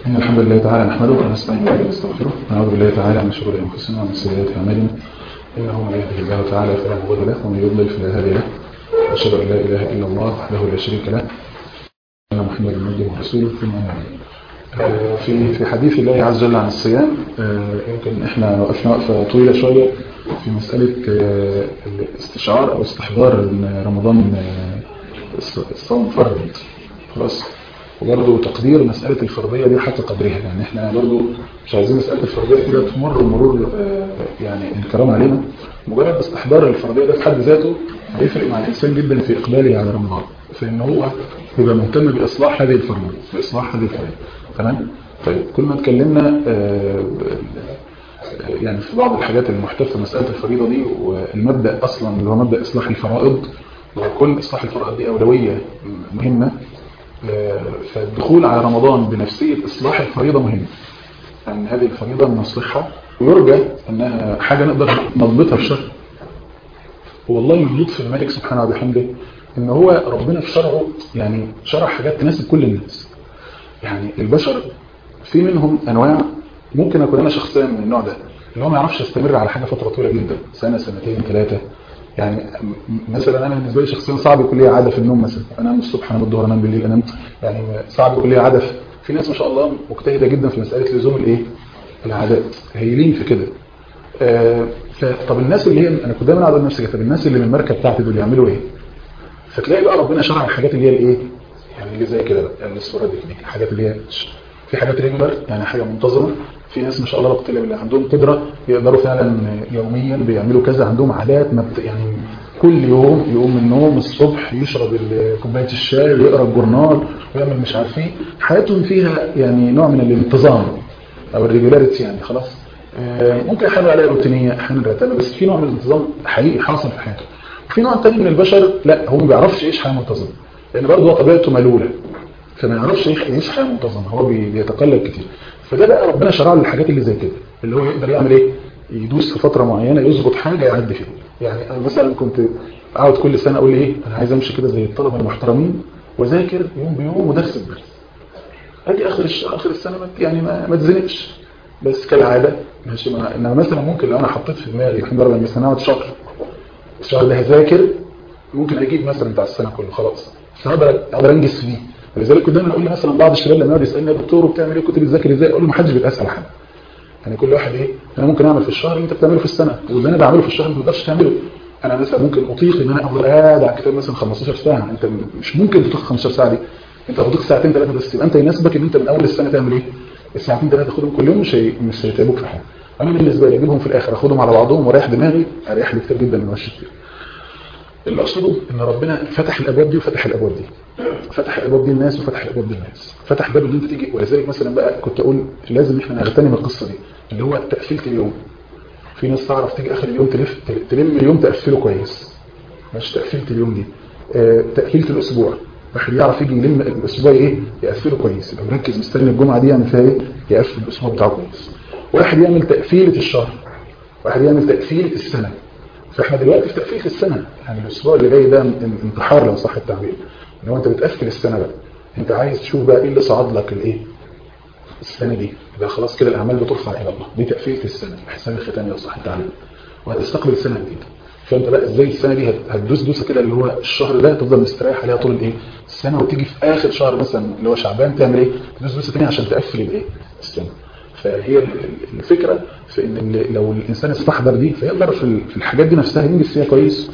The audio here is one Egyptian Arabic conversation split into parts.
إن الحمد لله تعالى نحمده ونستعينه ونستغفره ونعوذ بالله تعالى من شرور أنفسنا ومن سيئات أعمالنا إنه من يهده الله تعالى فلا مضل له ومن يضلل فلا هادي له وأشهد أن لا إله إلا الله وحده لا شريك له أن محمدا عبده ورسوله ثم أما بعد في في حديث الله عز وجل عن الصيام يمكن احنا وقفنا وقفه طويله شويه في مساله الاستشعار او استحضار ان رمضان الصوم فرض خلاص وبرضه تقدير مسألة الفرضية دي حتى قدرها يعني احنا برضه مش عايزين مسألة الفرضية كده تمر مرور يعني الكرام علينا مجرد استحضار الفرضية ده في حد ذاته هيفرق مع الإنسان جدا في إقباله على رمضان في إن هو يبقى مهتم بإصلاح هذه الفرضية بإصلاح هذه الفرضية تمام؟ طيب كل ما اتكلمنا يعني في بعض الحاجات المحتفة في مسألة الفريضة دي والمبدأ أصلا اللي هو مبدأ إصلاح الفرائض وكل إصلاح الفرائض دي أولوية مهمة فالدخول على رمضان بنفسية إصلاح الفريضة مهم يعني هذه الفريضة نصلحها ويرجى أنها حاجة نقدر نضبطها في شرع والله من لطف الملك سبحانه وبحمده إن هو ربنا في شرعه يعني شرع حاجات تناسب كل الناس يعني البشر في منهم أنواع ممكن أكون أنا شخصيا من النوع ده اللي هو ما يعرفش يستمر على حاجة فترة طويلة جدا سنة سنتين ثلاثة يعني مثلا انا بالنسبه لي شخصيا صعب يكون لي عاده في النوم مثلا انام الصبح انام الظهر انام بالليل انام يعني صعب يكون لي عاده في ناس ما شاء الله مجتهده جدا في مساله لزوم الايه العادات هايلين في كده آه طب الناس اللي هي انا كنت دايما اقعد نفسي طب الناس اللي من المركب بتاعتي دول يعملوا ايه فتلاقي بقى ربنا شرع الحاجات اللي هي الايه يعني اللي زي كده بقى يعني الصوره دي الحاجات اللي هي في حاجات ريجولار يعني حاجه منتظمه في ناس ما شاء الله بقتل اللي عندهم قدره يقدروا فعلا يوميا بيعملوا كذا عندهم عادات ما بت يعني كل يوم يقوم من النوم الصبح يشرب كوبايه الشاي ويقرا الجورنال ويعمل مش عارف ايه حياتهم فيها يعني نوع من الانتظام او الريجولاريتي يعني خلاص ممكن احيانا عليها روتينيه احيانا رتابه بس في نوع من الانتظام حقيقي حاصل في حياته وفي نوع تاني من البشر لا هو ما بيعرفش يعيش حياه منتظمه لان برضه هو طبيعته ملوله فما يعرفش يعيش حياه منتظمه هو بيتقلب كتير فده بقى ربنا شرع له الحاجات اللي زي كده اللي هو يقدر يعمل ايه يدوس في فتره معينه يظبط حاجه يعدي فيها يعني انا مثلا كنت اقعد كل سنه اقول ايه انا عايز امشي كده زي الطلبه المحترمين واذاكر يوم بيوم ودرس بدرس اجي اخر الشهر اخر السنه يعني ما, ما تزنقش بس كالعاده ماشي ما انما مثلا ممكن لو انا حطيت في دماغي الحمد لله مثلا اقعد شهر الشهر ده هذاكر ممكن اجيب مثلا بتاع السنه كله خلاص فاقدر اقدر انجز فيه ولذلك كنت دايما اقول مثلا بعض الشباب لما يقعد يسالني يا دكتور وبتعمل ايه كنت بتذاكر ازاي اقول له ما حدش بيتاسال حاجه يعني كل واحد ايه انا ممكن اعمل في الشهر اللي انت بتعمله في السنه واللي انا بعمله في الشهر ما تقدرش تعمله انا مثلا ممكن اطيق ان انا افضل قاعد على الكتاب مثلا 15 ساعه انت مش ممكن تطيق 15 ساعه دي انت هتطيق ساعتين ثلاثه بس يبقى انت يناسبك ان انت من اول السنه تعمل ايه الساعتين ثلاثه تاخدهم كل يوم مش هي... مش هيتعبوك في حاجه انا بالنسبه لي اجيبهم في الاخر اخدهم على بعضهم واريح دماغي اريح لي كتير جدا من وش كتير اللي اقصده ان ربنا فتح الابواب دي وفتح الابواب دي فتح الابواب دي الناس وفتح الابواب دي الناس فتح باب ان انت تيجي ولذلك مثلا بقى كنت اقول لازم احنا نغتنم القصه دي اللي هو تقفيله اليوم في ناس تعرف تيجي اخر اليوم تلف تلم اليوم تقفله كويس مش تقفيله اليوم دي آه تقفيله الاسبوع واحد يعرف يجي يلم الاسبوع ايه يقفله كويس يبقى مركز مستني الجمعه دي يعمل فيها ايه يقفل الاسبوع بتاعه كويس واحد يعمل تقفيله الشهر واحد يعمل تقفيله السنه فاحنا دلوقتي في تقفيل السنة يعني الاسبوع اللي جاي ده انتحار لو صح التعبير ان هو انت بتقفل السنة بقى انت عايز تشوف بقى ايه اللي صعد لك الايه السنة دي يبقى خلاص كده الاعمال بترفع الى الله دي تقفيلة السنة حساب الختام لو صح التعبير وهتستقبل السنة جديدة فانت بقى ازاي السنة دي هتدوس دوسة كده اللي هو الشهر ده تفضل مستريح عليها طول الايه السنة وتيجي في اخر شهر مثلا اللي هو شعبان تعمل ايه تدوس دوسة ثانيه عشان تقفل الايه السنة فهي الفكرة في ان لو الانسان استحضر دي فيقدر في الحاجات دي نفسها ينجز فيها كويس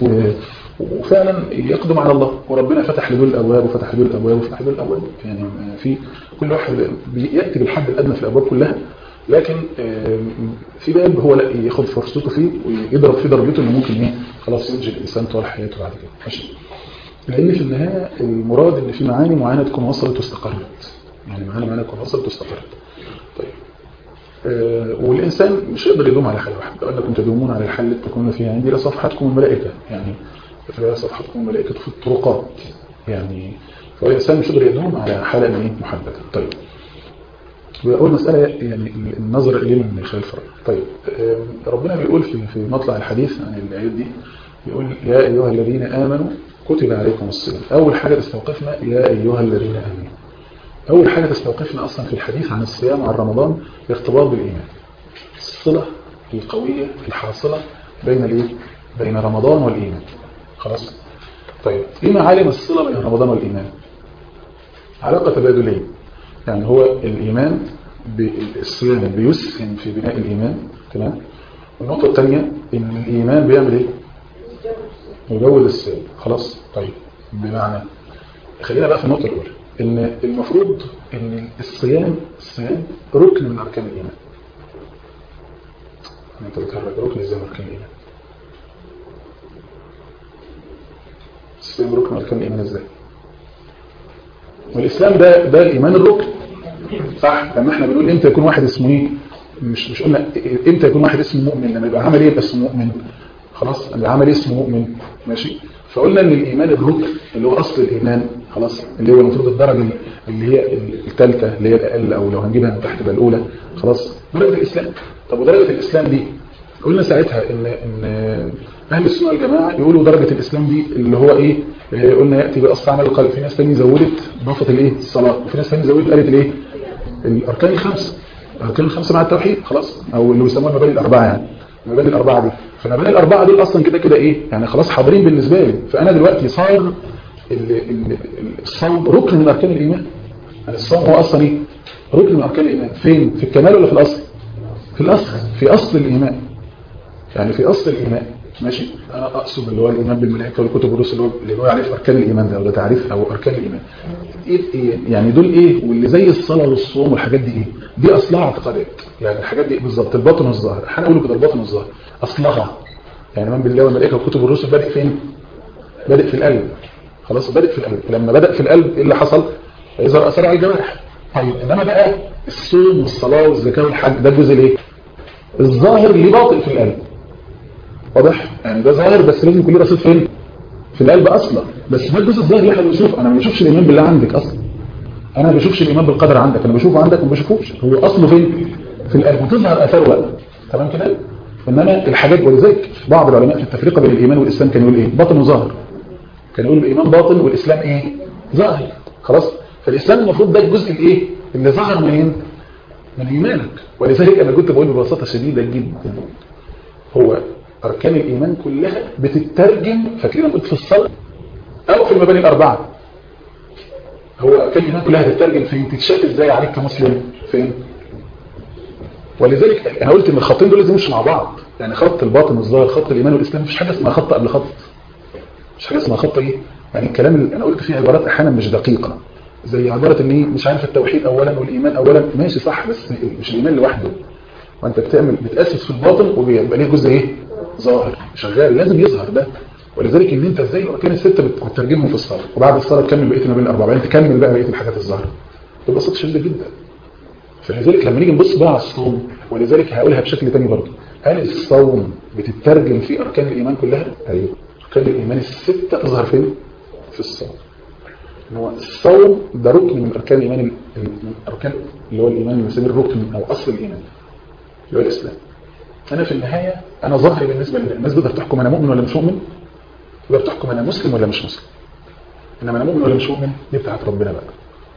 وفعلا يقدم على الله وربنا فتح لدول الابواب وفتح لدول الابواب وفتح لدول الابواب يعني في كل واحد بياتي بالحد الادنى في الابواب كلها لكن في باب هو لا ياخد فرصته فيه ويضرب فيه ضربته انه ممكن ايه خلاص ينجي الانسان طول حياته بعد كده ماشي لان في النهايه المراد ان في معاني معينه تكون وصلت واستقرت يعني معاني معينه تكون وصلت واستقرت طيب والإنسان مش يقدر يدوم على حال واحد لو أنكم تدومون على الحل تكونوا فيها عندي لصفحتكم الملائكة يعني فتبقى صفحتكم الملائكة في الطرقات يعني فهو الإنسان مش يقدر يدوم على حالة محددة طيب وأول مسألة يعني النظر إليه من خلال الفرق طيب ربنا بيقول في في مطلع الحديث عن الآيات دي يقول يا أيها الذين آمنوا كتب عليكم الصيام أول حاجة تستوقفنا يا أيها الذين آمنوا أول حاجة تستوقفنا أصلا في الحديث عن الصيام عن رمضان الارتباط بالإيمان الصلة القوية الحاصلة بين الإيه؟ بين رمضان والإيمان خلاص طيب إيه معالم الصلة بين رمضان والإيمان علاقة تبادلية يعني هو الإيمان بالصيام بيسهم في بناء الإيمان تمام والنقطة الثانية إن الإيمان بيعمل إيه يجود الصيام خلاص طيب بمعنى خلينا بقى في النقطة الأولى إن المفروض إن الصيام الصيام ركن من أركان الإيمان أنت بتحرك ركن إزاي من أركان الإيمان الصيام ركن من أركان الإيمان إزاي والإسلام ده ده الإيمان الركن صح لما احنا بنقول امتى يكون واحد اسمه ايه مش مش قلنا امتى يكون واحد اسمه مؤمن لما يبقى عمل ايه يبقى اسمه مؤمن خلاص لما عمل ايه اسمه مؤمن ماشي فقلنا ان الايمان الركن اللي هو اصل الايمان خلاص اللي هو المفروض الدرجه اللي هي الثالثه اللي هي الاقل او لو هنجيبها من تحت تبقى الاولى خلاص درجه الاسلام طب ودرجه الاسلام دي قلنا ساعتها ان ان اهل السنه والجماعه يقولوا درجه الاسلام دي اللي هو ايه قلنا ياتي باصل عمل القلب في ناس ثانيه زودت اضافه الايه الصلاه وفي ناس ثانيه زودت قالت الايه الاركان الخمسه الاركان الخمسه مع التوحيد خلاص او اللي بيسموها المبادئ الاربعه يعني المبادئ الاربعه دي فالمبادئ الاربعه دول اصلا كده كده ايه يعني خلاص حاضرين بالنسبه لي فانا دلوقتي صار الصوم ركن من اركان الايمان يعني الصوم هو اصلا ايه ركن من اركان الايمان فين في الكمال ولا في الاصل في الاصل في اصل الايمان يعني في اصل الايمان ماشي انا اقصد اللي هو الايمان بالملائكه والكتب والرسل اللي هو عليه في اركان الايمان ده وده تعريف او اركان الايمان إيه إيه يعني دول ايه واللي زي الصلاه والصوم والحاجات دي ايه دي اصلها اعتقادات يعني الحاجات دي بالظبط الباطن والظاهر احنا نقول كده الباطن والظاهر اصلها يعني من بالله والملائكه والكتب والرسل بادئ فين بادئ في القلب خلاص بادئ في القلب لما بدا في القلب ايه اللي حصل يظهر اثر على الجوارح طيب انما بقى الصوم والصلاه والزكاه والحج ده الجزء الايه الظاهر اللي باطن في القلب واضح يعني ده ظاهر بس لازم يكون له رصيد فين في القلب اصلا بس ده الجزء الظاهر اللي احنا بنشوفه انا ما بشوفش الايمان بالله عندك اصلا انا ما بشوفش الايمان بالقدر عندك انا بشوفه عندك وما بشوفوش هو اصله فين في القلب وتظهر اثاره بقى تمام كده انما الحاجات ولذلك بعض العلماء في التفرقه بين الايمان والاسلام كانوا يقول ايه باطن وظاهر كانوا يقولوا الايمان باطن والاسلام ايه ظاهر خلاص فالاسلام المفروض ده الجزء الايه اللي ظهر منين من ايمانك ولذلك انا كنت بقول ببساطه شديده جدا هو أركان الإيمان كلها بتترجم فاكرين قلت في الصلاة أو في المباني الأربعة هو أركان الإيمان كلها تترجم فين تتشاف إزاي عليك كمسلم فين ولذلك أنا قلت إن الخطين دول لازم يمشوا مع بعض يعني خط الباطن والظاهر خط الإيمان والإسلام مفيش حاجة اسمها خط قبل خط مش حاجة اسمها خط إيه يعني الكلام اللي أنا قلت فيه عبارات أحيانا مش دقيقة زي عبارة إن إيه مش عارف التوحيد أولا والإيمان أولا ماشي صح بس مش الإيمان لوحده وأنت بتعمل بتأسس في الباطن وبيبقى ليه جزء إيه ظاهر شغال لازم يظهر ده ولذلك ان انت ازاي الاركان السته بتترجمهم في الصلاه وبعد الصلاه تكمل بقيه ما بين الاربعه بعدين تكمل بقى بقيه الحاجات الظاهره ببساطه شديده جدا فلذلك لما نيجي نبص بقى على الصوم ولذلك هقولها بشكل تاني برضه هل الصوم بتترجم في اركان الايمان كلها ايوه اركان الايمان السته تظهر فين في الصوم ان هو الصوم ده ركن من اركان الايمان من اركان اللي هو الايمان اللي بنسميه الركن او اصل الايمان اللي هو الاسلام انا في النهاية انا ظاهري بالنسبة للناس تقدر تحكم انا مؤمن ولا مش مؤمن تقدر تحكم انا مسلم ولا مش مسلم انما انا مؤمن ولا مش مؤمن دي بتاعت ربنا بقى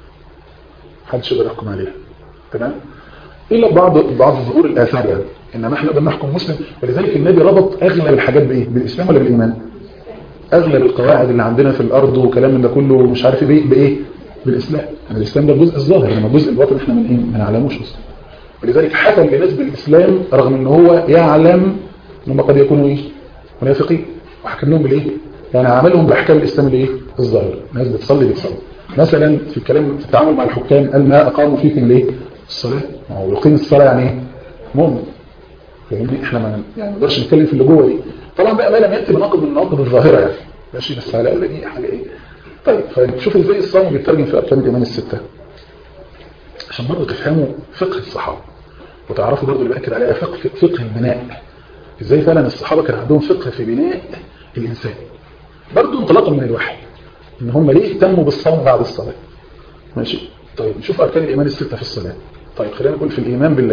محدش يقدر يحكم عليها تمام الا بعض بعض ظهور الاثار يعني انما احنا نقدر نحكم مسلم ولذلك النبي ربط اغلب الحاجات بايه بالاسلام ولا بالايمان اغلب القواعد اللي عندنا في الارض وكلام من ده كله مش عارف ايه بايه بالاسلام يعني الاسلام ده الجزء الظاهر انما الجزء الباطن احنا من ايه ما نعلموش اصلا ولذلك حكم لناس بالإسلام رغم ان هو يعلم انهم قد يكونوا ايه منافقين وحكم لهم بالايه يعني عملهم باحكام الاسلام الايه الظاهر ناس بتصلي بتصلي مثلا في الكلام في التعامل مع الحكام قال ما اقاموا فيكم ليه الصلاه ما هو يقيم الصلاه يعني ايه مؤمن فاهمني احنا ما يعني نقدرش نتكلم في اللي جوه دي طبعا بقى ما لم ياتي بناقض من النواقض الظاهره يعني ماشي بس على الاقل دي حاجه ايه طيب فشوف ازاي الصوم بيترجم في اركان الايمان السته عشان برضه تفهموا فقه الصحابه وتعرفوا برضه اللي باكد عليها فقه فقه البناء ازاي فعلا الصحابه كان عندهم فقه في بناء الانسان برضه انطلاقا من الوحي ان هم ليه اهتموا بالصوم بعد الصلاه ماشي طيب نشوف اركان الايمان السته في الصلاه طيب خلينا نقول في الايمان بالله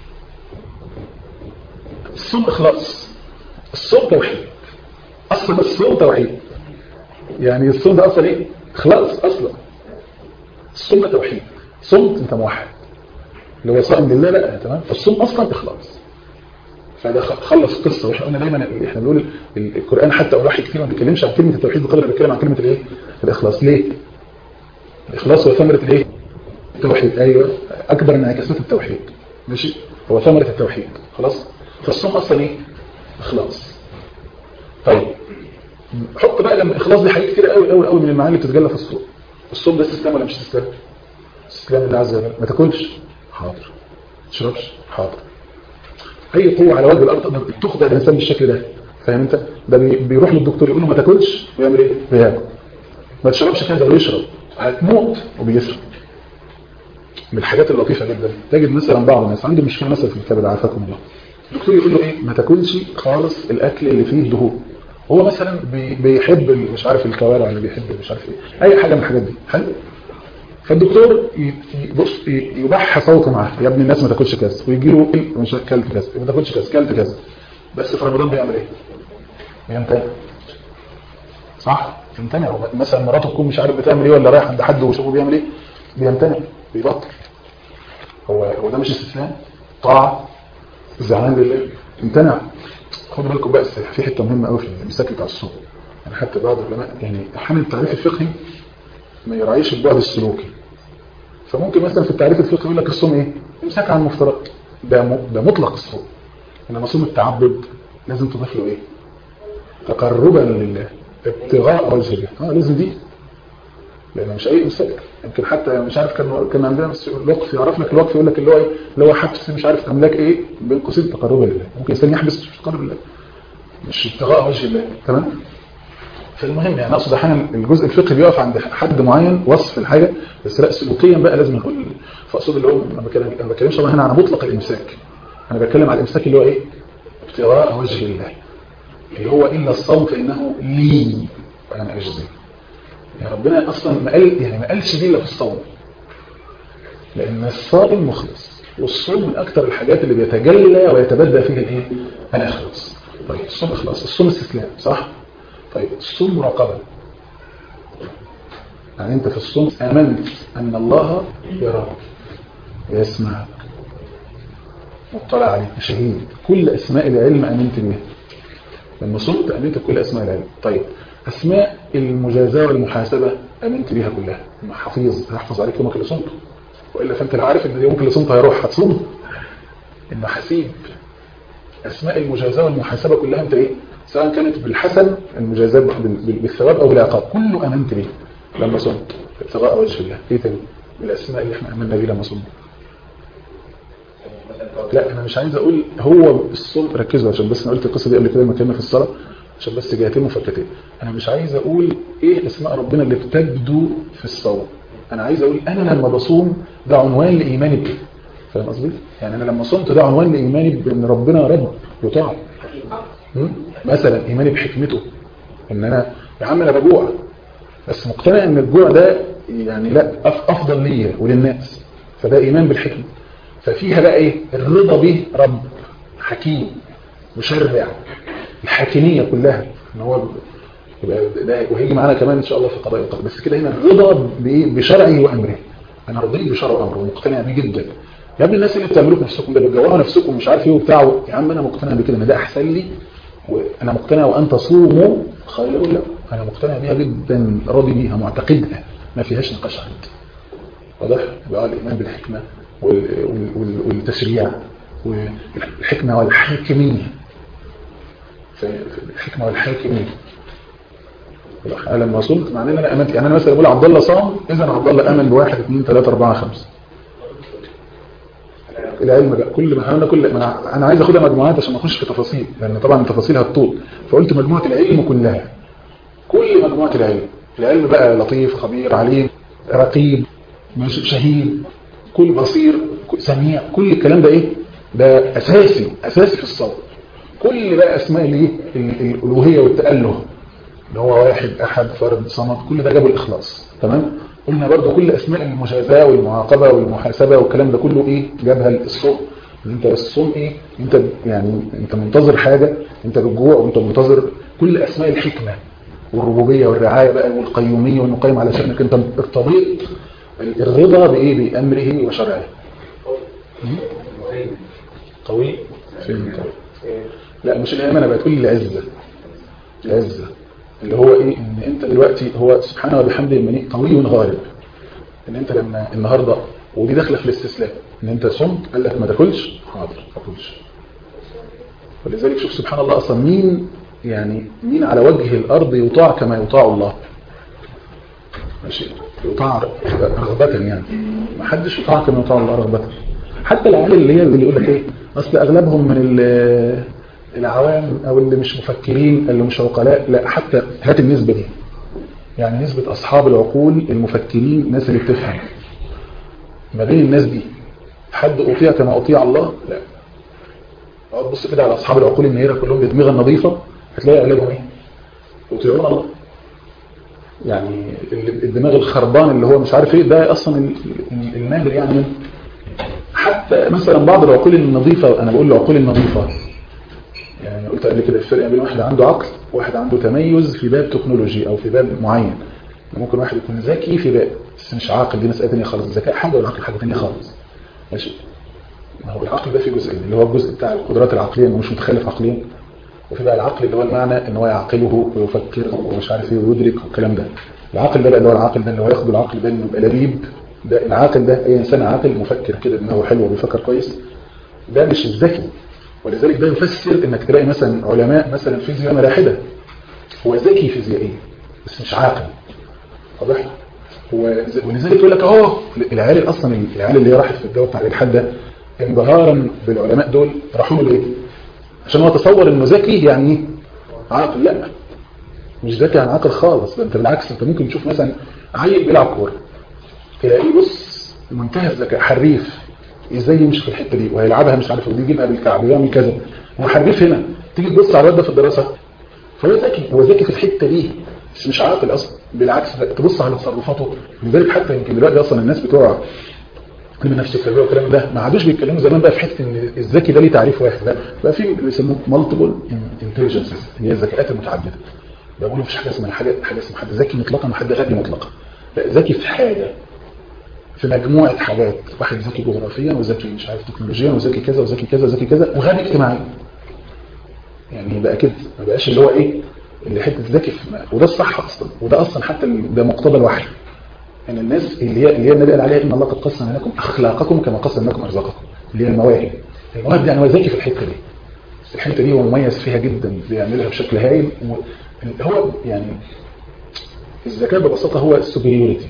الصوم اخلاص الصوم توحيد اصلا الصوم توحيد يعني الصوم ده اصلا ايه اخلاص اصلا الصوم ده توحيد صمت انت موحد اللي هو صائم لله لا تمام فالصوم اصلا اخلاص فده خلص القصه واحنا قلنا دايما احنا بنقول القران حتى الوحي كتير ما بيتكلمش عن كلمه التوحيد بقدر بيتكلم عن كلمه الايه الاخلاص ليه الاخلاص هو ثمره الايه التوحيد ايوه اكبر انعكاسات التوحيد ماشي هو ثمره التوحيد خلاص فالصوم اصلا ايه اخلاص طيب حط بقى لما الاخلاص دي حاجات كتير قوي قوي قوي من المعاني اللي بتتجلى في الصوم الصوم ده استسلام ولا مش استسلام استسلام لله عز وجل ما تاكلش حاضر ما تشربش حاضر اي قوه على وجه الارض تخضع الانسان بالشكل ده فاهم انت ده بيروح للدكتور يقول له ما تاكلش ويعمل ايه بياكل ما تشربش كذا ويشرب هتموت وبيشرب من الحاجات اللطيفه جدا تجد مثلا بعض الناس عنده مشكله مثلا في الكبد عافاكم الله الدكتور يقول له ايه ما تاكلش خالص الاكل اللي فيه دهون هو مثلا بيحب مش عارف الكوارع اللي بيحب مش عارف ايه اي حاجه من الحاجات دي حلو فالدكتور بص يبح صوته معاه يا ابني الناس ما تاكلش كذا ويجي له مش اكلت كذا ما تاكلش كذا اكلت كذا بس في رمضان بيعمل ايه بيمتنع صح بيمتنع مثلا مراته تكون مش عارف بتعمل ايه ولا رايح عند حد وشوفه بيعمل ايه بيمتنع بيبطل هو هو ده مش استسلام طاعه زعلان لله امتنع خدوا بالكم بقى في حته مهمه قوي في المساك بتاع الصوم يعني حتى بعض العلماء يعني احيانا التعريف الفقهي ما يراعيش البعد السلوكي فممكن مثلا في التعريف الفقهي يقول لك الصوم ايه امساك عن المفترض ده ده مطلق الصوم انما صوم التعبد لازم تضيف له ايه تقربا لله ابتغاء وجه الله اه لازم دي لان مش اي امساك يمكن حتى مش عارف كان كان عندنا بس الوقف يعرف لك الوقف يقول لك اللي هو ايه اللي هو حبس مش عارف املاك ايه بين قوسين تقربا لله ممكن انسان يحبس مش تقرب لله مش ابتغاء وجه الله تمام فالمهم يعني اقصد احيانا الجزء الفقهي بيقف عند حد معين وصف الحاجه بس لا سلوكيا بقى لازم نقول فاقصد اللي هو انا بتكلم ما بتكلمش طبعا هنا على مطلق الامساك انا بتكلم على الامساك اللي هو ايه ابتغاء وجه الله اللي هو الا الصوم فانه لي وانا اجزي يا ربنا اصلا ما قال يعني ما قالش دي الا في الصوم لان الصائم مخلص والصوم من اكثر الحاجات اللي بيتجلى ويتبدى فيها الايه الاخلاص طيب الصوم اخلاص الصوم استسلام صح طيب الصوم مراقبه يعني انت في الصوم امنت ان الله يراك ويسمعك مطلع عليك شهيد كل اسماء العلم امنت بها لما صمت امنت بكل اسماء العلم طيب اسماء المجازاه والمحاسبه امنت بها كلها حفيظ هحفظ عليك يومك اللي صمته والا فانت لو عارف ان يومك اللي صمته هيروح هتصوم انه حسيب اسماء المجازاه والمحاسبه كلها انت ايه سواء كانت بالحسن المجازاه بالثواب او بالعقاب كله امنت به لما صمت ابتغاء وجه الله ايه تاني بالاسماء اللي احنا امنا بيه لما صمت لا انا مش عايز اقول هو الصوم ركزوا عشان بس انا قلت القصه دي قبل كده لما كنا في الصلاه عشان بس جهتين مفكتين انا مش عايز اقول ايه اسماء ربنا اللي بتبدو في الصوم انا عايز اقول انا لما بصوم ده عنوان لايماني بيه فاهم قصدي يعني انا لما صمت ده عنوان لايماني بان ربنا رب يطاع مثلا ايماني بحكمته ان انا يا عم انا بجوع بس مقتنع ان الجوع ده يعني لا افضل ليا وللناس فده ايمان بالحكمه ففيها بقى ايه الرضا به رب حكيم مشرع الحاكميه كلها ان هو يبقى ده وهيجي معانا كمان ان شاء الله في قضايا القدر بس كده هنا الرضا بايه بشرعه وامره انا رضيت بشرعه وامره ومقتنع بيه جدا يا ابني الناس اللي بتعملوه في نفسكم ده بتجوعوا نفسكم مش عارف ايه وبتاع يا عم انا مقتنع بكده ان ده احسن لي وانا مقتنع وان تصوموا خير لكم انا مقتنع بيها جدا راضي بيها معتقدها ما فيهاش نقاش عندي واضح يبقى الايمان بالحكمه والتشريع والحكمه والحاكميه الحكمه والحاكميه انا لما صمت معناه ان انا امنت يعني انا مثلا بقول عبد الله صام اذا عبد الله امن بواحد اثنين ثلاثه اربعه خمسه العلم بقى كل ما انا كل ما انا عايز اخدها مجموعات عشان ما اخش في تفاصيل لان طبعا التفاصيل هتطول فقلت مجموعه العلم كلها كل مجموعه العلم العلم بقى لطيف خبير عليم رقيب شهيد كل بصير سميع كل الكلام ده ايه ده اساسي اساسي في الصوت كل بقى اسماء الايه الالوهيه والتاله اللي هو واحد احد فرد صمد كل ده جابوا الاخلاص تمام قلنا برضو كل اسماء المجازاه والمعاقبه والمحاسبه والكلام ده كله ايه جابها الصوم انت الصوم ايه انت يعني انت منتظر حاجه انت بالجوع وانت منتظر كل اسماء الحكمه والربوبيه والرعايه بقى والقيوميه والمقيم على شانك انت ارتضيت الرضا بايه بامره وشرعه قوي فين قوي لا مش الامانه بقى تقول العزه العزه اللي هو ايه ان انت دلوقتي هو سبحانه وبحمده مني قوي غالب ان انت لما النهارده ودي داخله في الاستسلام ان انت صمت قال لك ما تاكلش حاضر ما تاكلش ولذلك شوف سبحان الله اصلا مين يعني مين على وجه الارض يطاع كما يطاع الله ماشي يطاع رغبة يعني ما حدش يطاع كما يطاع الله رغبة حتى العيال اللي هي اللي يقول لك ايه اصل اغلبهم من العوام او اللي مش مفكرين اللي مش عقلاء لا حتى هات النسبة دي يعني نسبة اصحاب العقول المفكرين الناس اللي بتفهم ما بين الناس دي حد اطيع كما اطيع الله لا اقعد بص كده على اصحاب العقول النيره كلهم بدماغ النظيفه هتلاقي اغلبهم ايه يطيعون الله يعني الدماغ الخربان اللي هو مش عارف ايه ده اصلا الماهر يعني حتى مثلا بعض العقول النظيفه انا بقول العقول النظيفه يعني قلت قبل كده الفرق بين واحد عنده عقل وواحد عنده تميز في باب تكنولوجي او في باب معين ممكن واحد يكون ذكي في باب بس مش عاقل دي مساله ثانيه خالص الذكاء حاجه والعقل حاجه ثانيه خالص ماشي ما هو العقل ده فيه جزئين اللي هو الجزء بتاع القدرات العقليه انه مش متخلف عقليا وفي بقى العقل اللي هو المعنى ان هو يعقله ويفكر ومش عارف ايه ويدرك والكلام ده العقل ده بقى اللي هو العقل ده اللي هو ياخد العقل ده انه يبقى لبيب ده العاقل ده اي انسان عاقل مفكر كده دماغه حلو وبيفكر كويس ده مش الذكي ولذلك ده يفسر انك تلاقي مثلا علماء مثلا فيزياء ملاحده هو ذكي فيزيائيا بس مش عاقل واضح ولذلك يقول لك اهو العيال اصلا العيال اللي هي راحت في الجو بتاع الالحاد ده انبهارا بالعلماء دول راحوا له ليه عشان هو تصور انه ذكي يعني عاقل لا مش ذكي عن عاقل خالص ده انت بالعكس انت ممكن تشوف مثلا عيل بيلعب كوره تلاقيه بص منتهى الذكاء حريف ازاي يمشي في الحته دي وهيلعبها مش عارف ودي يجيبها بالكعب ويعمل كذا هو حريف هنا تيجي تبص على الواد ده في الدراسه فهو ذكي هو ذكي في الحته دي بس مش عاقل اصلا بالعكس تبص على تصرفاته لذلك حتى يمكن دلوقتي اصلا الناس بتوع علم النفس التربيه والكلام ده ما عادوش بيتكلموا زمان بقى في حته ان الذكي ده ليه تعريف واحد لا بقى في بيسموه مالتيبل انتليجنسز هي الذكاءات المتعدده بيقولوا مفيش حاجه اسمها حاجه حاجه اسمها حد ذكي مطلقا وحد غبي مطلقا لا ذكي في حاجه في مجموعه حاجات واحد ذكي جغرافيا وذكي مش عارف تكنولوجيا وذكي كذا وذكي كذا وذكي كذا وغبي اجتماعيا يعني بقى كده ما بقاش اللي هو ايه اللي حته ذكي وده الصح اصلا وده اصلا حتى ده مقتضى الوحي ان يعني الناس اللي هي اللي هي النبي قال عليها ان الله قد قسم لكم اخلاقكم كما قسم لكم ارزاقكم اللي هي المواهب المواهب دي يعني هو ذكي في الحته دي الحته دي هو مميز فيها جدا بيعملها بشكل هايل هو يعني الذكاء ببساطه هو السوبريوريتي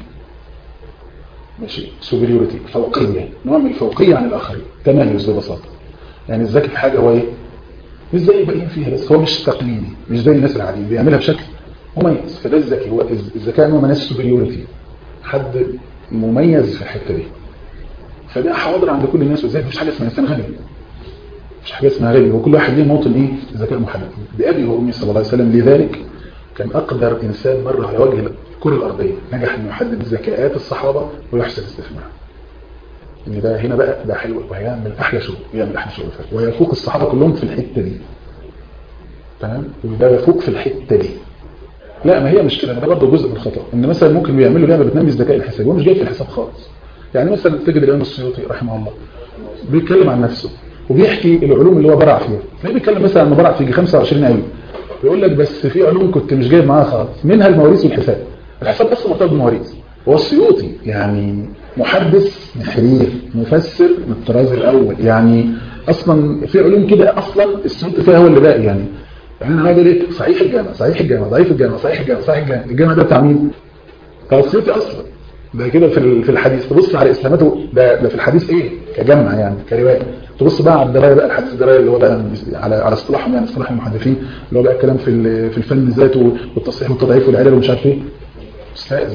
ماشي سوبريوريتي فوقيه نوع من الفوقيه عن الاخرين تميز ببساطه يعني الذكي في حاجه هو ايه مش زي الباقيين فيها بس هو مش تقليدي مش زي الناس العاديين بيعملها بشكل مميز فده الذكي هو الذكاء نوع من السوبريوريتي حد مميز في الحته دي فده حاضر عند كل الناس وزي مفيش حاجه اسمها انسان غني مفيش حاجه اسمها غني وكل واحد ليه موطن ايه ذكاء محدد بابي وامي صلى الله عليه وسلم لذلك كان اقدر انسان مر على وجه الكره الارضيه نجح انه يحدد ذكاءات الصحابه ويحسن استثمارها ان ده هنا بقى ده حلو وهيعمل احلى شغل يعمل احلى شغل ويفوق الصحابه كلهم في الحته دي تمام وده يفوق في الحته دي لا ما هي مش كده ده برضه جزء من الخطا ان مثلا ممكن بيعملوا لعبه بتنمي الذكاء الحسابي هو مش جاي في الحساب خالص يعني مثلا تجد الامام السيوطي رحمه الله بيتكلم عن نفسه وبيحكي العلوم اللي هو برع فيها تلاقيه بيتكلم مثلا انه برع في 25 علم بيقول لك بس في علوم كنت مش جايب معاها خالص منها المواريث والحساب الحساب اصلا مرتبط بالمواريث هو السيوطي يعني محدث محرير مفسر من الطراز الاول يعني اصلا في علوم كده اصلا السيوطي فيها هو اللي باقي يعني يعني انا هاجي ليه صحيح الجامع صحيح الجامع ضعيف الجامع صحيح الجامع صحيح الجامع الجامع ده بتاع مين بتاع السيوطي اصلا ده كده في في الحديث تبص على اسلاماته ده ده في الحديث ايه كجمع يعني كروايه تبص بقى على الدرايه بقى الحديث الدرايه اللي هو بقى على على اصطلاحهم يعني اصطلاح المحدثين اللي هو بقى الكلام في في الفن ذاته والتصحيح والتضعيف والعلل ومش عارف ايه استاذ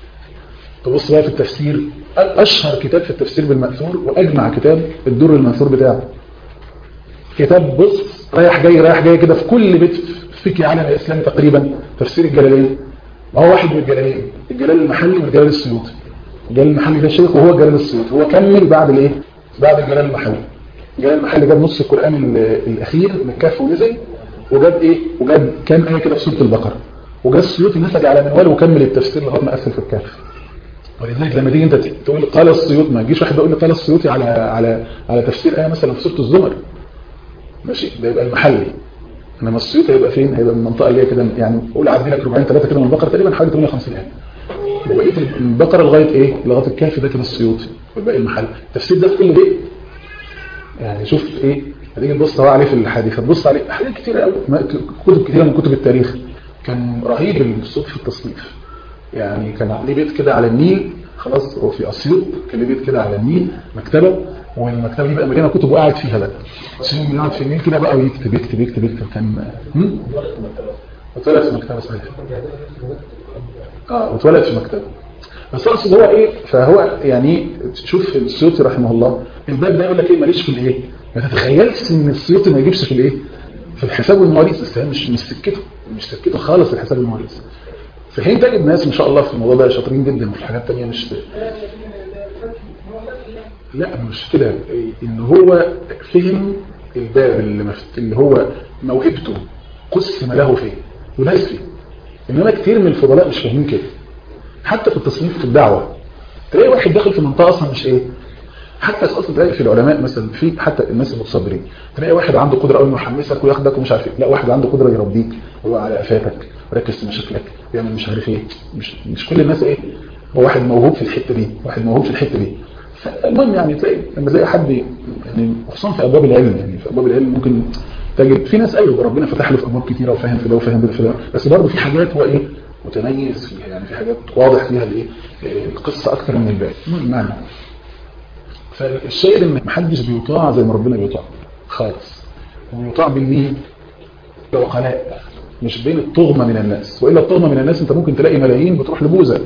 تبص بقى في التفسير اشهر كتاب في التفسير بالمأثور واجمع كتاب الدر المنثور بتاعه كتاب بص رايح جاي رايح جاي كده في كل بيت فيك عالم الاسلام تقريبا تفسير الجلالين ما هو واحد من الجلالين الجلال المحلي والجلال السيوطي الجلال المحلي ده شيخ وهو الجلال السيوطي هو كمل بعد الايه بعد الجلال المحلي الجلال المحلي جاب نص القران الاخير من الكهف ونزل وجاب ايه وجاب كام ايه كده في سوره البقره وجاب السيوطي نسج على منوال وكمل التفسير لغايه ما قفل في الكهف ولذلك لما تيجي انت تقول قال السيوطي ما يجيش واحد يقول لي قال السيوطي على على على تفسير ايه مثلا في سوره الزمر ماشي ده يبقى المحلي انما السيوطي هيبقى فين هيبقى من المنطقه اللي هي كده يعني قول عدي لك ربعين ثلاثه كده من البقره تقريبا حوالي 58 ايه وبقيه البقره لغايه ايه لغايه الكهف ده كده السيوطي والباقي المحل التفسير ده في كل بيت يعني شوف ايه هتيجي تبص عليه في الحديث هتبص عليه حاجات كتير قوي كتب كتيره من كتب التاريخ كان رهيب الصوت في التصنيف يعني كان عليه بيت كده على النيل خلاص هو في اسيوط كان ليه بيت كده على النيل مكتبه والمكتبه دي بقى مليانه كتب وقاعد فيها بقى عشان يقعد في النيل كده بقى ويكتب يكتب يكتب يكتب كان اتولد في مكتبه صحيح اه اتولد في مكتبه بس اقصد هو ايه فهو يعني شوف السيوطي رحمه الله الباب ده يقول لك ايه ماليش في الايه ما تتخيلش ان السيوطي ما يجيبش في الايه في الحساب والمواريث بس مش مش سكته مش سكته خالص الحساب والمواريث في حين تجد ناس ان شاء الله في الموضوع ده شاطرين جدا وفي حاجات تانية مش لا مش كده ان هو فهم الباب اللي, مفت... اللي هو موهبته قسم له فيه وناس فيه انما كتير من الفضلاء مش فاهمين كده حتى في التصنيف في الدعوة تلاقي واحد داخل في منطقة اصلا مش ايه حتى اصلا تلاقي في العلماء مثلا في حتى الناس المتصبرين تلاقي واحد عنده قدرة قوي يحمسك وياخدك ومش عارف ايه لا واحد عنده قدرة يربيك ويقع على افاتك وركز في مشاكلك ويعمل مش عارف ايه مش مش كل الناس ايه هو واحد موهوب في الحته دي واحد موهوب في الحته دي المهم يعني تلاقي لما تلاقي حد يعني خصوصا في ابواب العلم يعني في ابواب العلم ممكن تجد في ناس ايوه ربنا فتح له في ابواب كتيره وفاهم في ده وفاهم في ده بس برضه في حاجات هو ايه متميز فيها يعني في حاجات واضح فيها الايه القصه اكتر من الباقي المعنى فالشيء ان محدش بيطاع زي ما ربنا بيطاع خالص ويطاع بالمين بالعقلاء مش بين الطغمه من الناس والا الطغمه من الناس انت ممكن تلاقي ملايين بتروح لبوذا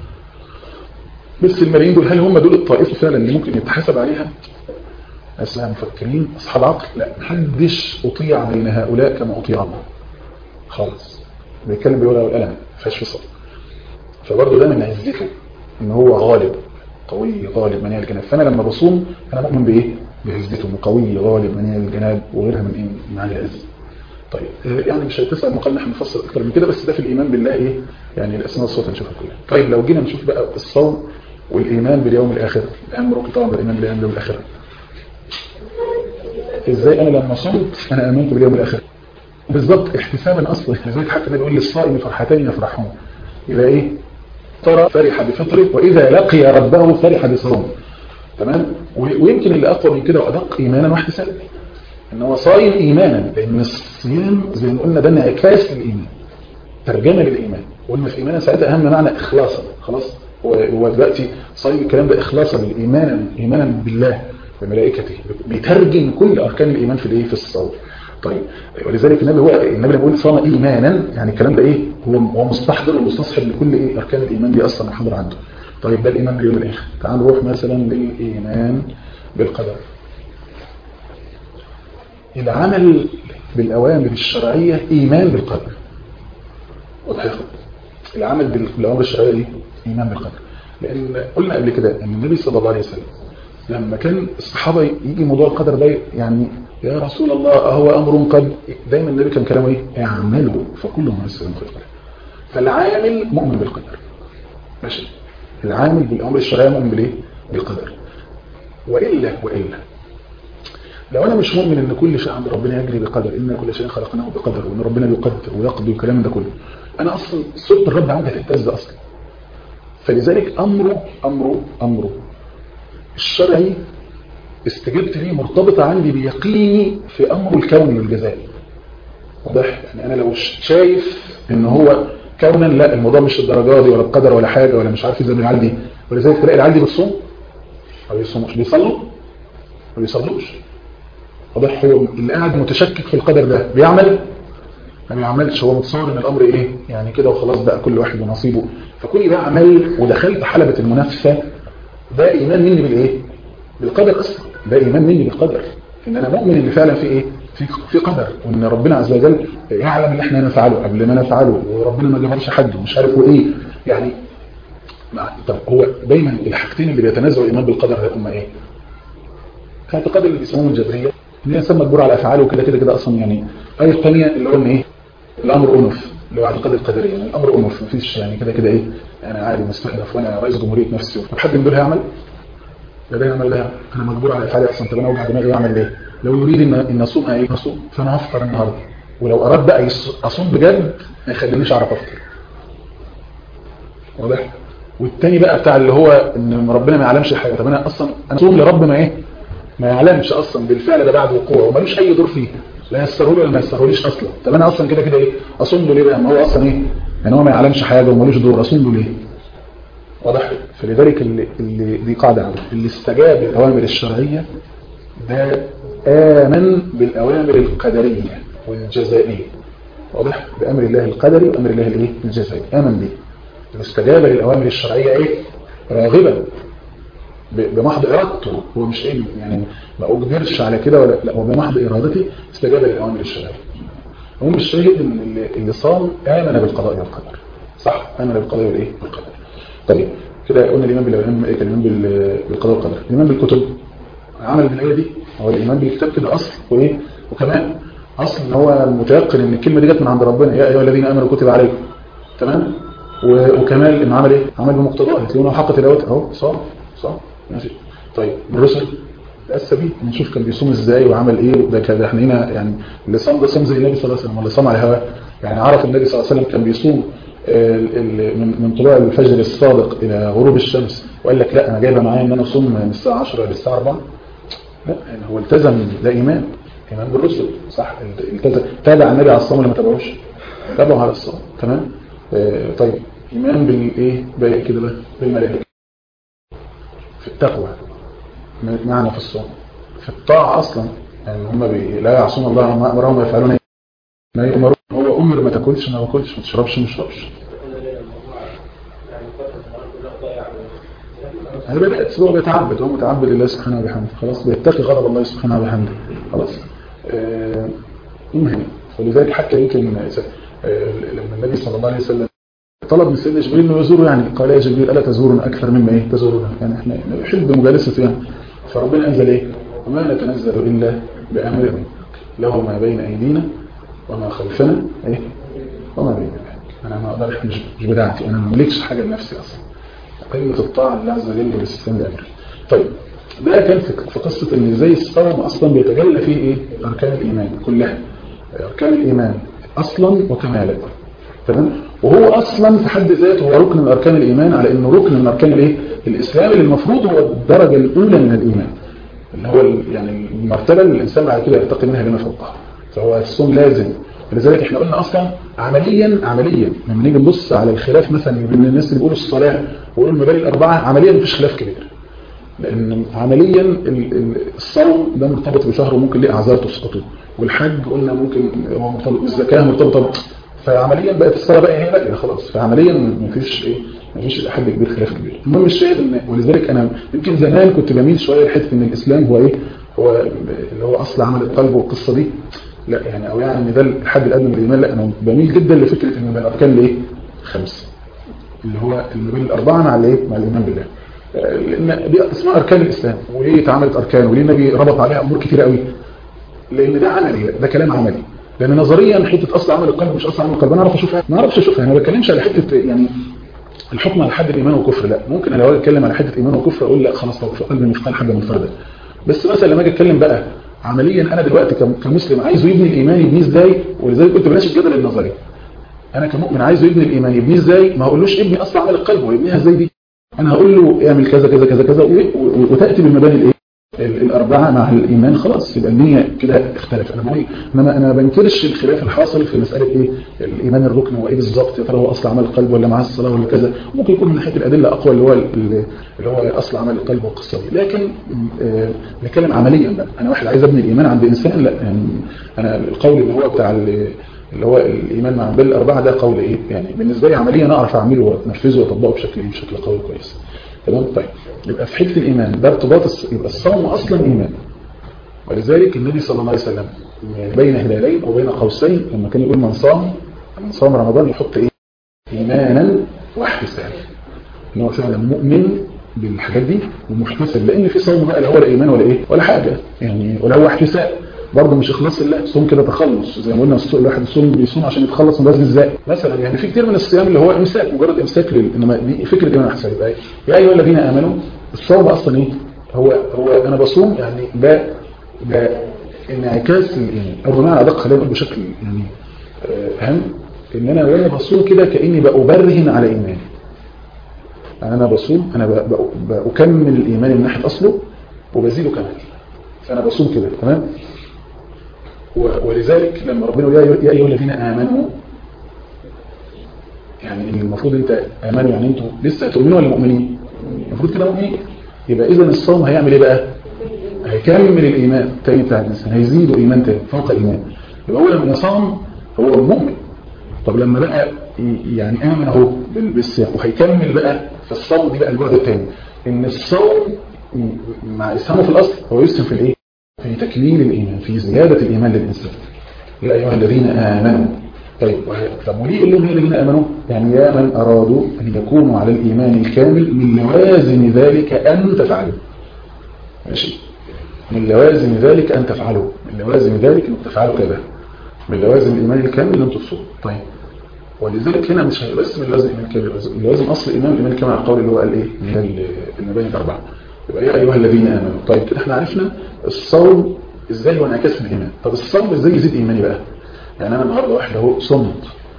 بس الملايين دول هل هم دول الطائفه فعلا اللي ممكن يتحاسب عليها اسمها مفكرين اصحاب عقل لا محدش اطيع بين هؤلاء كما اطيع الله خالص بيتكلم بيقول والقلم فاش فصل فبرضه ده من عزته ان هو غالب قوي غالب منيع الجناب فانا لما بصوم انا مؤمن بايه بعزته قوي غالب منيع الجناب وغيرها من ايه معاني العز طيب يعني مش هتسال مقال نحن نفصل اكتر من كده بس ده في الايمان بالله ايه يعني الاسماء والصفات هنشوفها كلها طيب لو جينا نشوف بقى الصوم والايمان باليوم الاخر اهم ركن طبعا بالايمان باليوم الاخر ازاي انا لما صمت انا امنت باليوم الاخر بالظبط احتسابا اصلا لذلك حتى النبي يقول للصائم فرحتين يفرحون يبقى ايه ترى فرح بفطره واذا لقي ربه فرح بصومه تمام ويمكن اللي اقوى من كده وادق ايمانا واحتسابا ان هو صايم ايمانا لان الصيام زي ما قلنا ده انعكاس للايمان ترجمه للايمان قلنا في ايمانا ساعتها اهم معنى اخلاصا خلاص هو دلوقتي صايم الكلام ده اخلاصا ايمانا ايمانا بالله وملائكته بيترجم كل اركان الايمان في الايه في الصوم طيب ولذلك النبي هو النبي لما بيقول صام ايمانا يعني الكلام ده ايه هو هو مستحضر ومستصحب لكل ايه اركان الايمان دي اصلا حاضر عنده طيب ده الايمان باليوم الاخر تعال نروح مثلا للايمان بالقدر العمل بالأوامر الشرعية إيمان بالقدر واضح العمل بالأوامر الشرعية دي إيمان بالقدر لأن قلنا قبل كده أن النبي صلى الله عليه وسلم لما كان الصحابة يجي موضوع القدر ده يعني يا رسول الله هو أمر قد دايما النبي كان كلامه إيه اعملوا فكل ما يسلم في القدر فالعامل مؤمن بالقدر ماشي العامل بالأوامر الشرعية مؤمن بالإيه بالقدر وإلا وإلا لو انا مش مؤمن ان كل شيء عند ربنا يجري بقدر ان كل شيء خلقناه بقدر وان ربنا بيقدر ويقضي والكلام ده كله انا اصلا صوت الرب عندي هتهتز اصلا فلذلك امره امره امره الشرعي استجابتي ليه مرتبطه عندي بيقيني في امره الكوني والجزائي واضح يعني انا لو شايف ان هو كونا لا الموضوع مش الدرجه دي ولا القدر ولا حاجه ولا مش عارف زي العيال دي ولذلك تلاقي العيال دي بتصوم او يصوموش بيصلوا ما بيصلوش واضح هو اللي قاعد متشكك في القدر ده بيعمل ما بيعملش هو متصور ان الامر ايه يعني كده وخلاص بقى كل واحد ونصيبه فكوني بقى عمل ودخلت حلبة المنافسة ده ايمان مني بالايه بالقدر اصلا ده ايمان مني بالقدر ان انا مؤمن ان فعلا في ايه في في قدر وان ربنا عز وجل يعلم اللي احنا نفعله قبل ما نفعله وربنا ما جبرش حد ومش عارف ايه يعني طب هو دايما الحاجتين اللي بيتنازعوا الايمان بالقدر ده هم ايه اعتقاد اللي بيسموه الجبريه ان الانسان مجبور على افعاله كده كده كده اصلا يعني ايه الثانيه اللي هو ان ايه الامر انف اللي هو اعتقاد القدريه يعني الامر انف مفيش يعني كده كده ايه انا عادي مستحدث وانا رئيس جمهوريه نفسي طب حد من دول هيعمل لا ده يعمل لا انا مجبور على افعالي اصلا طب انا اوجع دماغي اعمل ليه لو يريد ان ان اصوم ايه اصوم فانا هفطر النهارده ولو اراد بقى اصوم بجد ما يخلينيش اعرف افطر واضح والتاني بقى بتاع اللي هو ان ربنا ما يعلمش حاجه طب انا اصلا انا اصوم لرب ما ايه ما يعلمش اصلا بالفعل ده بعد وقوعه ومالوش اي دور فيه لا يسرهولي ولا ما يسرهوليش اصلا طب انا اصلا كده كده ايه اصوم له ليه بقى ما هو اصلا ايه يعني هو ما يعلمش حاجه ومالوش دور اصوم له ليه واضح فلذلك اللي, اللي دي قاعده عنده اللي استجاب للاوامر الشرعيه ده امن بالاوامر القدريه والجزائيه واضح بامر الله القدري وامر الله الايه الجزائي امن به اللي استجاب للاوامر الشرعيه ايه راغبا بمحض ارادته هو مش ايه يعني ما اجبرش على كده ولا لا هو بمحض ارادتي استجاب للاوامر الشرعيه هم الشاهد ان اللي, اللي صام امن بالقضاء والقدر صح امن بالقضاء والايه والقدر طيب كده قلنا الايمان بالايمان ايه الايمان بالقضاء والقدر الايمان بالكتب عمل بالايه دي هو الايمان بالكتاب كده اصل وايه وكمان اصل ان هو متيقن ان الكلمه دي جت من عند ربنا يا ايها الذين امنوا كتب عليكم تمام وكمال ان عمل ايه عمل بمقتضاه تلاقونه حق تلاوته اهو صح صح ماشي طيب الرسل ده السبيل نشوف كان بيصوم ازاي وعمل ايه ده كده احنا هنا يعني اللي صام ده صام زي النبي صلى الله عليه وسلم ولا صام على الهواء يعني عرف النبي صلى الله عليه وسلم كان بيصوم من من طلوع الفجر الصادق الى غروب الشمس وقال لك لا انا جايبه معايا ان انا اصوم من الساعه 10 للساعه 4 لا يعني هو التزم ده ايمان ايمان بالرسل صح التزم تابع النبي على الصوم ولا ما تابعوش تابعه على الصوم تمام آه طيب ايمان بالايه بقى كده بقى بالملائكه في التقوى معنى في الصوم في الطاعه اصلا يعني هم بي لا يعصون الله ما امرهم ويفعلون ما يؤمرون هو امر ما تاكلش ما باكلش ما تشربش ما تشربش هذا بدأت هو بيتعبد هو متعبد لله سبحانه وبحمده خلاص بيتقي غضب الله سبحانه وبحمده خلاص المهم ولذلك حتى يمكن لما النبي صلى الله عليه وسلم طلب من سيدنا جبريل انه يزوره يعني قال يا جبريل الا تزورنا اكثر مما ايه تزورنا يعني احنا نحب مجالسته يعني فربنا انزل ايه وما نتنزل الا بامر ربك له ما بين ايدينا وما خلفنا ايه وما بين انا ما اقدرش مش, مش بتاعتي انا ما املكش حاجه لنفسي اصلا قمه الطاعه لله عز وجل والاستسلام لامره طيب ده كان في قصه ان ازاي الصوم اصلا بيتجلى فيه ايه اركان الايمان كلها اركان الايمان اصلا وكمالا تمام وهو اصلا في حد ذاته هو ركن من اركان الايمان على انه ركن من اركان الايه الاسلام اللي المفروض هو الدرجه الاولى من الايمان اللي هو يعني المرتبه اللي الانسان بعد كده يرتقي منها لما فوقها فهو الصوم لازم لذلك احنا قلنا اصلا عمليا عمليا لما نيجي نبص على الخلاف مثلا بين الناس اللي بيقولوا الصلاه ويقولوا المبادئ الاربعه عمليا مفيش خلاف كبير لان عمليا الصوم ده مرتبط بشهر وممكن ليه اعذار تسقطه والحج قلنا ممكن هو مرتبط بالزكاه مرتبطه فعمليا بقت الصلاه بقى هي بقى خلاص فعمليا مفيش ايه مفيش حد كبير خلاف كبير المهم الشاهد ان ولذلك انا يمكن زمان كنت بميل شويه لحته ان الاسلام هو ايه هو اللي هو اصل عمل القلب والقصه دي لا يعني او يعني ان ده الحد الادنى من الايمان لا انا بميل جدا لفكره ان من الاركان الايه خمسه اللي هو اللي بين الاربعه مع الايه مع الايمان بالله لان دي اسمها اركان الاسلام وليه اتعملت اركان وليه النبي ربط عليها امور كتير قوي لان ده عملي ده كلام عملي لان نظريا حته اصل عمل القلب مش اصل عمل القلب انا اعرف اشوفها ما اعرفش اشوفها انا ما بتكلمش على حته يعني الحكم على حد الايمان والكفر لا ممكن انا لو اتكلم على حته ايمان وكفر اقول لا خلاص لو في قلبي مثقال حاجه منفرده بس مثلا لما اجي اتكلم بقى عمليا انا دلوقتي كمسلم عايزه يبني الايمان يبنيه ازاي ولذلك قلت بلاش الجدل النظري انا كمؤمن عايزه يبني الايمان يبنيه ازاي ما اقولوش ابني اصل عمل القلب ويبنيها ازاي دي انا هقول له اعمل كذا كذا كذا كذا وتاتي بالمباني الايه الاربعه مع الايمان خلاص يبقى النيه كده اختلف انا بقول انما انا ما بنكرش الخلاف الحاصل في مساله ايه الايمان الركن هو ايه بالظبط يا ترى هو اصل عمل القلب ولا مع الصلاه ولا كذا ممكن يكون من ناحيه الادله اقوى اللي هو اللي هو اصل عمل القلب والقصه دي لكن آه نتكلم عمليا بقى انا واحد عايز ابني الايمان عند انسان لا يعني انا القول اللي هو بتاع اللي هو الايمان مع بال الاربعه ده قول ايه يعني بالنسبه لي عمليا اعرف اعمله وانفذه واطبقه بشكل بشكل قوي كويس تمام طيب يبقى في حته الايمان ده ارتباط الص... يبقى الصوم اصلا ايمان ولذلك النبي صلى الله عليه وسلم يعني بين هلالين وبين قوسين لما كان يقول من صام من صام رمضان يحط ايه ايمانا واحتسابا ان هو فعلا مؤمن بالحاجات دي ومحتسب لان في صوم بقى لا هو لا ايمان ولا ايه ولا حاجه يعني ولا هو احتساب برضه مش اخلاص لله صوم كده تخلص زي ما قلنا الواحد الصوم بيصوم عشان يتخلص من وزن الزائد مثلا يعني في كتير من الصيام اللي هو امساك مجرد امساك لل... انما دي فكره ايمان احسن يبقى ايه يا ايها الذين امنوا الصوم اصلا ايه هو هو انا بصوم يعني ده ده انعكاس الايمان او بمعنى ادق خلينا نقول بشكل يعني اهم ان انا وانا بصوم كده كاني بأبرهن على ايماني يعني انا بصوم انا بكمل الايمان من ناحيه اصله وبزيده كمان فانا بصوم كده تمام ولذلك لما ربنا يقول يا ايها الذين امنوا يعني المفروض انت امنوا يعني انتوا لسه تؤمنوا ولا مؤمنين المفروض كده مؤمنين يبقى اذا الصوم هيعمل ايه بقى هيكمل الايمان التاني بتاع الانسان هيزيده ايمان تاني فوق ايمان يبقى هو لما صام هو مؤمن طب لما بقى يعني امن اهو بالصيام وهيكمل بقى في الصوم دي بقى البعد الثاني ان الصوم مع اسهامه في الاصل هو يسهم في الايه في تكميل الايمان في زياده الايمان للانسان يا ايها الذين امنوا طيب طب وليه قال لهم يا الذين امنوا يعني يا من ارادوا ان يكونوا على الايمان الكامل من لوازم ذلك ان تفعلوا ماشي من لوازم ذلك ان تفعلوا من لوازم ذلك ان تفعلوا كذا من لوازم الايمان الكامل ان تصوموا طيب ولذلك هنا مش بس من لازم الايمان الكامل لازم اصل الايمان الايمان الكامل على القول اللي هو قال ايه من المباني الاربعه يبقى يا ايها الذين امنوا طيب كده احنا عرفنا الصوم ازاي هو انعكاس في الايمان طب الصوم ازاي يزيد ايماني بقى يعني انا النهارده واحد اهو صمت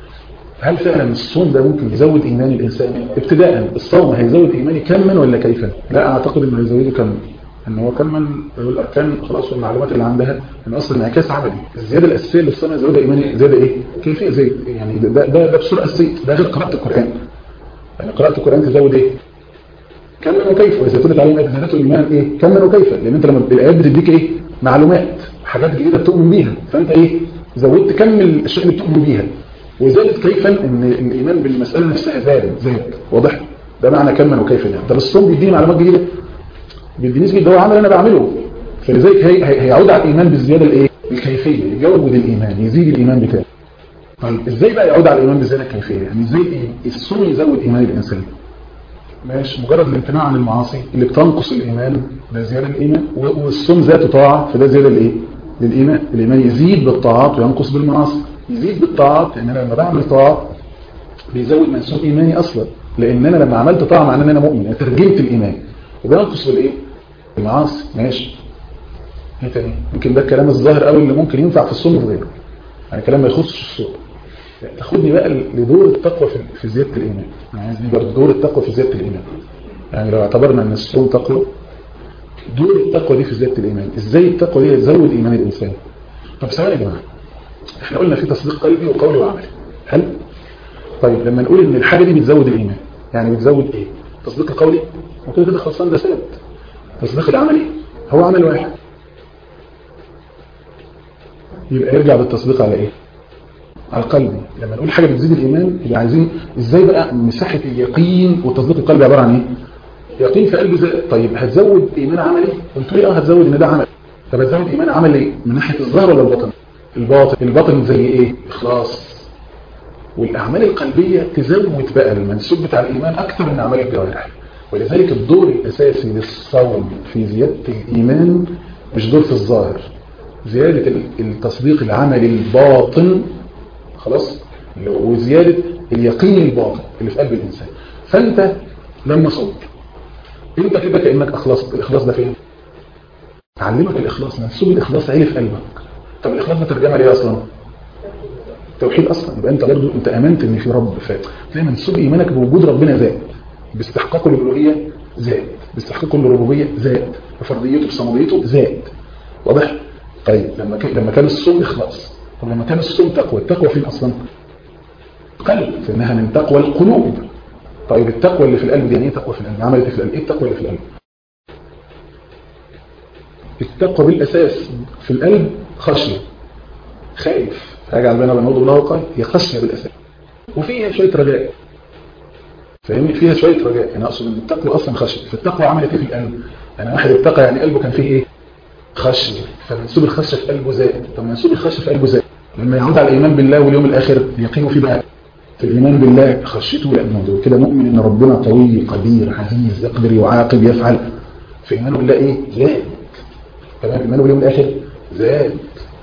هل فعلا الصوم ده ممكن يزود ايمان الانسان ابتداء الصوم هيزود ايماني كما ولا كيفا لا اعتقد انه هيزوده كما ان هو كما الاركان خلاص والمعلومات اللي عندها ان اصلا انعكاس عملي الزياده الاساسيه اللي الصوم يزودها ايماني زياده ايه كيفيه زي يعني ده ده, ده بصوره اساسيه ده غير قراءه القران يعني قراءه القران تزود ايه كمن وكيف واذا تلت عليهم ايات زادته الايمان ايه كمن وكيف لان انت لما الايات بتديك ايه معلومات حاجات جديده تؤمن بيها فانت ايه زودت كم الاشياء اللي بتؤمن بيها وزادت كيفا ان الايمان بالمساله نفسها زاد زاد واضح ده معنى كمن وكيفا يعني طب الصوم بيديني معلومات جديده بيدينيش جديد هو عمل انا بعمله فلذلك هي هيعود على الايمان بالزياده الايه الكيفيه يجود الايمان يزيد الايمان بتاعه طيب ازاي بقى يعود على الايمان بالزياده الكيفيه يعني ازاي الصوم يزود ايمان الانسان ماشي مجرد الامتناع عن المعاصي اللي بتنقص الايمان ده زياده الايمان والصوم ذاته طاعه فده زياده الايه للايمان الايمان يزيد بالطاعات وينقص بالمعاصي يزيد بالطاعات لان انا لما بعمل طاعه بيزود منسوب ايماني اصلا لان انا لما عملت طاعه معناه ان انا مؤمن انا ترجمت الايمان وبينقص بالايه المعاصي ماشي ايه تاني يمكن ده الكلام الظاهر قوي اللي ممكن ينفع في الصوم وغيره يعني كلام ما يخصش الصوم تاخدني بقى لدور التقوى في في زياده الايمان يعني عايزني برضه دور التقوى في زياده الايمان يعني لو اعتبرنا ان الصوم تقوى دور التقوى دي في زياده الايمان ازاي التقوى دي تزود ايمان الانسان طب ثواني يا جماعه احنا قلنا في تصديق قلبي وقولي وعملي هل طيب لما نقول ان الحاجه دي بتزود الايمان يعني بتزود ايه تصديق القولي وكده كده خلصان ده ثابت تصديق العملي هو عمل واحد يبقى يرجع بالتصديق على ايه على القلب لما نقول حاجه بتزيد الايمان يبقى عايزين ازاي بقى مساحه اليقين والتصديق القلبي عباره عن ايه يقين في قلبي زي طيب هتزود ايمان عملي قلت لي اه هتزود ان ده عمل طب هتزود ايمان عملي من ناحيه الظاهر ولا الباطن الباطن الباطن زي ايه اخلاص والاعمال القلبيه تزود بقى المنسوب بتاع الايمان اكثر من اعمال الجوارح ولذلك الدور الاساسي للصوم في زياده الايمان مش دور في الظاهر زياده التصديق العملي الباطن خلاص وزيادة اليقين الباطن اللي في قلب الإنسان فأنت لما صوت انت كده كأنك أخلصت الإخلاص ده فين تعلمك الإخلاص منسوب الإخلاص عيلي في قلبك طب الإخلاص ده ترجمة ليه أصلا توحيد أصلا يبقى أنت برضو أنت أمنت إن في رب فات تلاقي منسوب إيمانك بوجود ربنا زاد باستحقاقه الألوهية زاد باستحقاقه الربوبية زاد بفرضيته بصمديته زاد واضح طيب لما كان لما كان الصوم إخلاص طب لما كان الصوم تقوى التقوى فين اصلا قلب فانها من تقوى القلوب طيب التقوى اللي في القلب دي يعني ايه تقوى في القلب عملت في القلب ايه التقوى اللي في القلب التقوى بالاساس في القلب خشيه خايف راجع بالنا بنوض الله وقال هي خشيه بالاساس وفيها شويه رجاء فاهمني فيها شويه رجاء انا اقصد ان التقوى اصلا خشيه فالتقوى عملت ايه في القلب يعني واحد اتقى يعني قلبه كان فيه ايه خشيه فمنسوب الخشيه في قلبه زاد طب منسوب الخشيه في قلبه زاد لما يعود على الايمان بالله واليوم الاخر يقينه فيه بقى في الايمان بالله خشيته لانه كده مؤمن ان ربنا قوي قدير عزيز يقدر يعاقب يفعل في ايمانه بالله ايه زاد تمام ايمانه باليوم الاخر زاد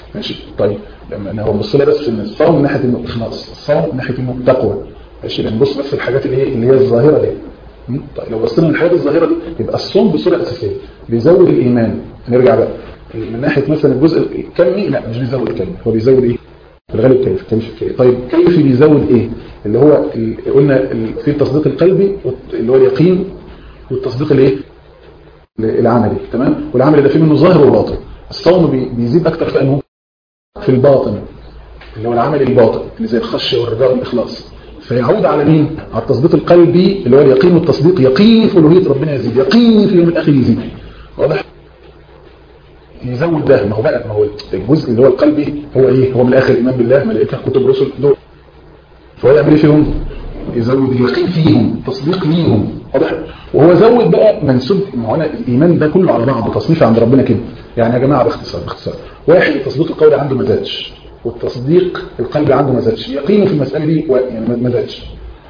ماشي طيب لما انا هو بص لها بس ان الصوم من ناحيه انه اخلاص الصوم من ناحيه انه تقوى ماشي نبص بس الحاجات اللي هي اللي هي الظاهره دي طيب لو بصينا للحاجات الظاهره دي يبقى الصوم بصوره اساسيه بيزود الايمان نرجع بقى من ناحيه مثلا الجزء الكمي لا مش بيزود الكمي هو بيزود ايه في الغالب كيف كيف كيف طيب كيف بيزود ايه اللي هو قلنا في التصديق القلبي اللي هو اليقين والتصديق الايه العملي تمام والعملي ده فيه منه ظاهر وباطن الصوم بيزيد اكتر في انه في الباطن اللي هو العمل الباطن اللي زي الخشيه والرجاء والاخلاص فيعود على مين على التصديق القلبي اللي هو اليقين والتصديق يقين في الوهيه ربنا يزيد يقين في يوم الاخر يزيد واضح يزود ده ما هو بقى ما هو الجزء اللي هو القلبي هو ايه هو من الاخر الايمان بالله ملائكه كتب رسل دول فهو يعمل ايه فيهم يزود اليقين فيهم تصديق ليهم واضح وهو زود بقى منسوب ما هو انا الايمان ده كله على بعضه تصنيف عند ربنا كده يعني يا جماعه باختصار باختصار واحد التصديق القولي عنده ما زادش والتصديق القلبي عنده ما زادش يقينه في المساله دي يعني ما زادش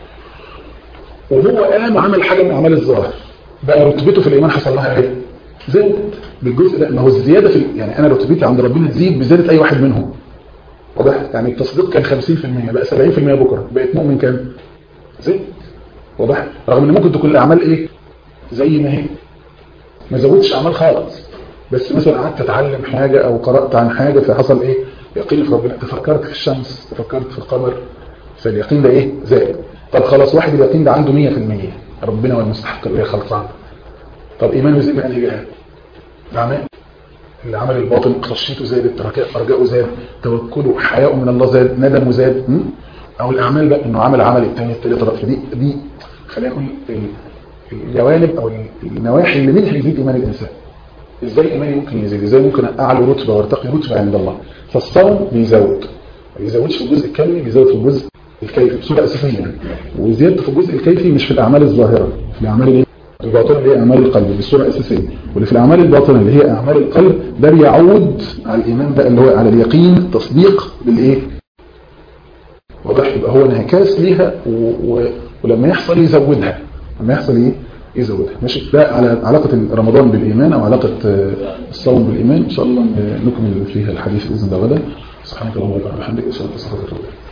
وهو قام عمل حاجه من اعمال الظاهر بقى رتبته في الايمان حصل لها ايه زاد بالجزء ده ما هو الزياده في يعني انا رتبتي عند ربنا تزيد بزياده اي واحد منهم واضح يعني التصديق كان 50% بقى 70% بكره بقت مؤمن كام زيد واضح رغم ان ممكن تكون الاعمال ايه زي ما هي ما زودتش اعمال خالص بس مثلا قعدت اتعلم حاجه او قرات عن حاجه فحصل ايه يقين في ربنا تفكرت في الشمس تفكرت في القمر فاليقين ده ايه زائد طب خلاص واحد اليقين ده عنده 100% ربنا هو المستحق اللي خلصان طب ايمانه يزيد من انهي جهه نعم العمل الباطن خشيته زادت رجاؤه زاد توكله حياؤه من الله زاد ندمه زاد او الاعمال بقى انه عمل عمل الثاني الثالث فدي دي خلينا نقول الجوانب او النواحي اللي منها يزيد ايمان الانسان ازاي ايماني ممكن يزيد ازاي ممكن اعلى رتبه وارتقي رتبه عند الله فالصوم بيزود ما بيزودش في الجزء الكمي بيزود في الجزء الكيفي بصوره اساسيه يعني وزيادته في الجزء الكيفي مش في الاعمال الظاهره في الاعمال الايه الباطنه اللي هي اعمال القلب بصوره اساسيه واللي في الاعمال الباطنه اللي هي اعمال القلب ده بيعود على الايمان ده اللي هو على اليقين التصديق بالايه واضح يبقى هو انعكاس ليها و... و... ولما يحصل يزودها لما يحصل ايه يزودها ماشي ده على علاقة رمضان بالإيمان أو علاقة الصوم بالإيمان إن شاء الله نكمل فيها الحديث بإذن الله غدا سبحانك اللهم وبحمدك أشهد أن لا إله إلا أنت